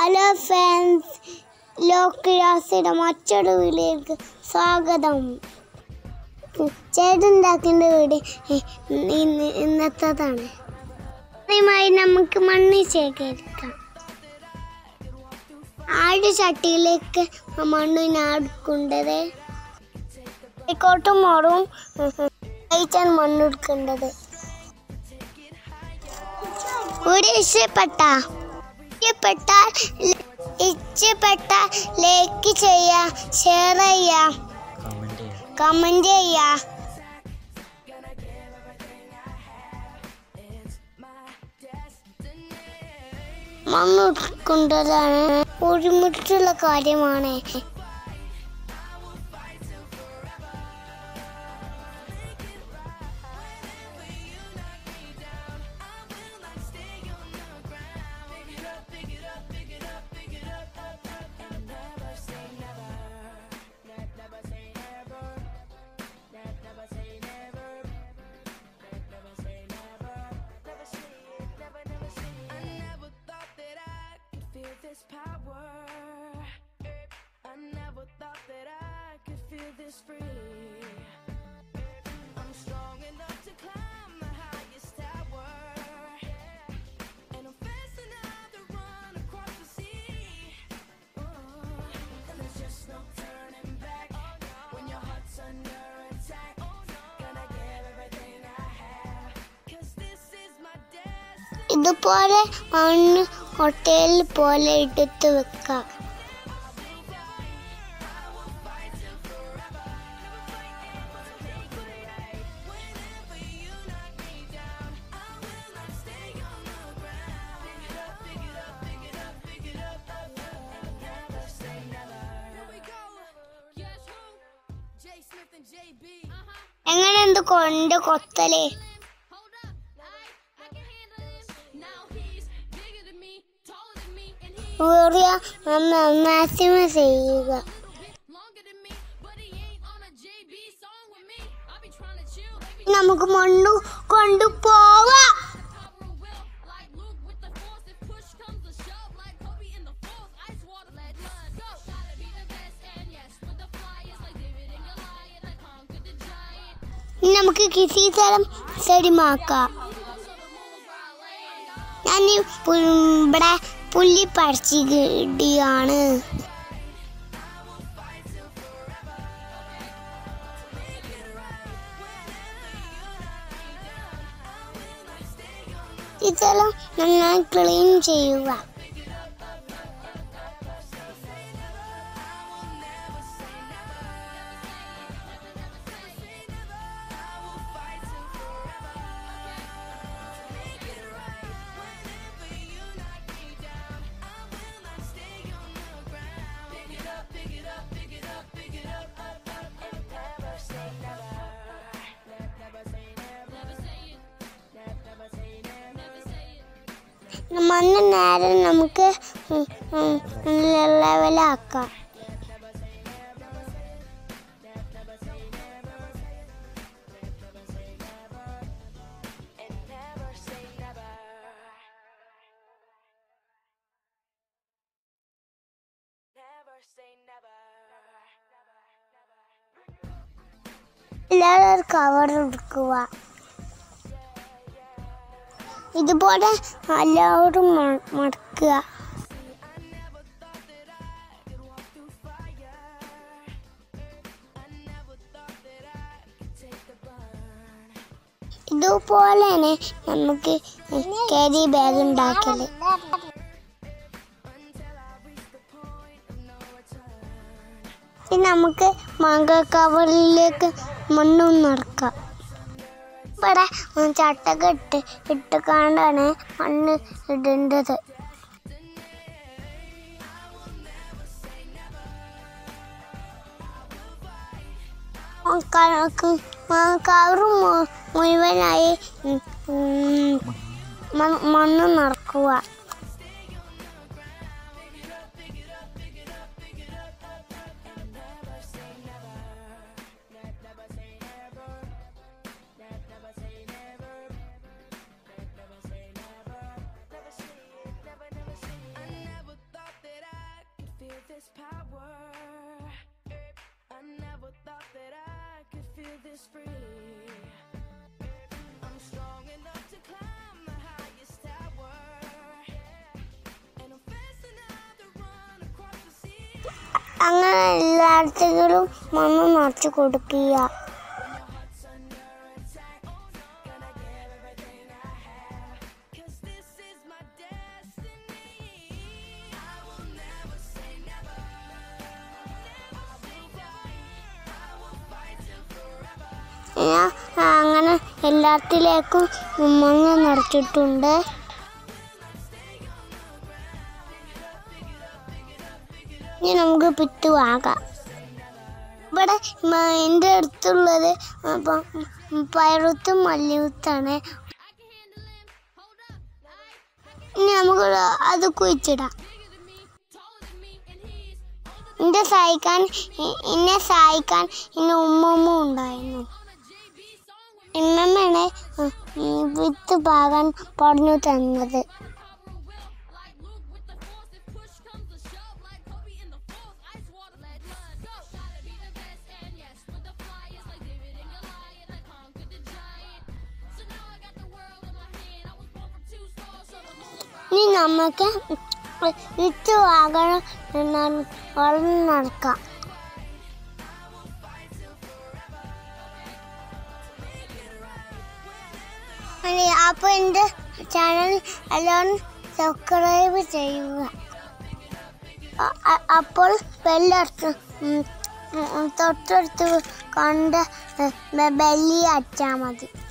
Hello fans ലോക്രാസിയുടെ മറ്റൊരു വീഡിയോക്ക് സ്വാഗതം ചേട്ടുണ്ടാക്കേണ്ട വീട് ഇന്ന് ഇന്നത്തേതാണ് ആദ്യമായി നമുക്ക് മണ്ണ് ശേഖരിക്കാം ആട് ചട്ടിയിലേക്ക് മണ്ണിനാടുക്കേണ്ടത് തെക്കോട്ടും മോറും കഴിച്ചാണ് മണ്ണെടുക്കേണ്ടത് ഒരു ഇഷ്ടപ്പെട്ട ഇഷ്ടപ്പെട്ടാൽ ഇഷ്ടപ്പെട്ടാൽ ലൈക്ക് ചെയ്യാ ഷെയർ ചെയ്യാ കമന്റ് ചെയ്യാം കമന്റ് ചെയ്യാ മണ്ണെടുക്കേണ്ടതാണ് ഒരുമിച്ചുള്ള കാര്യമാണ് feel this power. I never thought that I could feel this free. I'm strong enough to climb the highest tower. And I'm fast enough to run across the sea. Oh, and there's just no turning back when your heart's under attack. Gonna give everything I have. Cause this is my destiny. ഇതുപോലെ മണ്ണ് hotel പോലെ എടുത്ത് വെക്കാം Here we go. Guess who? J Smith and JB. Uh-huh. എങ്ങനെയുണ്ട് കൊണ്ട് കൊത്തല് Hold up. I, I can handle this. Now he's bigger than me, taller than me, and he's വേറിയ maximum ചെയ്യുക longer than me, but he ain't on a JB song with me. I be trying to chill, baby. നമുക്ക് മണ്ണ് കൊണ്ടുപോവാം Power of will, like Luke with the force. If push comes to shove, like Kobe in the fourth. Ice water, let blood go. Gotta be the best, and yes, with the flyers, like David and Goliath, I conquered the giant. ഇനി നമുക്ക് കൃഷി സ്ഥലം ശരിമാക്കാം ഞാൻ ഈ പു- ഇവിടെ പുല്ലി പറിച്ചിടുകയാണ് ഈ സ്ഥലം നന്നായി ക്ലീൻ ചെയ്യുക മണ്ണ് നേരെ നമുക്ക് ഉം, ഉം, ലെവലാക്കാം എല്ലാവരും കവർ എടുക്കുക ഇതുപോലെ എല്ലാവരും മ- മടക്കുക ഇതുപോലെ തന്നെ നമുക്ക് കാരി ബാഗ് ഉണ്ടാക്കല് ഇനി നമുക്ക് മാങ്ങ കവറിലേക്ക് മണ്ണും നിറക്കാം ഇവിടെ ചട്ടക ഇട്ട് ഇട്ടുകൊണ്ടാണ് മണ്ണ് ഇടേണ്ടത് കവറ് മുഴുവനായി ഉം, ഉം, മ- മണ്ണ് നിറക്കുക അങ്ങനെ എല്ലായിടത്തേക്കും മണ്ണ് നിറച്ച് കൊടുക്കുക Cause this is my destiny. I will never say never. I will fight. I will fight till forever. ഞാൻ അങ്ങനെ എല്ലാത്തിലേക്കും മണ്ണ് നിറച്ചിട്ടുണ്ട് ഇനി നമുക്ക് പിറ്റ് വാങ്ങാം ഇവിടെ മ- എൻ്റെ അടുത്തുള്ളത് അപ്പം പയറുത്തും മല്ലിയുത്താണ് ഇനി നമുക്ക് അത് കുഴിച്ചിടാം എന്നെ സഹായിക്കാൻ എ- എന്നെ സഹായിക്കാൻ എന്നെ ഉമ്മമ്മ ഉണ്ടായിരുന്നു ഉമ്മമ്മയാണ് ഉം, ഉം, വിത്ത് പാകാൻ പറഞ്ഞു തന്നത് Like Luke with the force, if push comes to shove, like Kobe in the fourth, ice water, let blood go. Gotta be the best, and yes, with the flyers, like David and Goliath, I conquered the giant. So now I got the world in my hand. I was born from two stars, so the moon's ഇനി നമുക്ക് വിത്ത് വാങ്ങണം എന്നാൽ വളർന്ന് നടക്കാം ഇനി അപ്പോൾ എൻ്റെ channel എല്ലാവരും സബ്സ്ക്രൈബ് ചെയ്യുക അ- അ- അപ്പോൾ ബെല്ലടുത്ത് തൊട്ടടുത്ത് കണ്ട് ബെല്ലി അടിച്ചാൽ മതി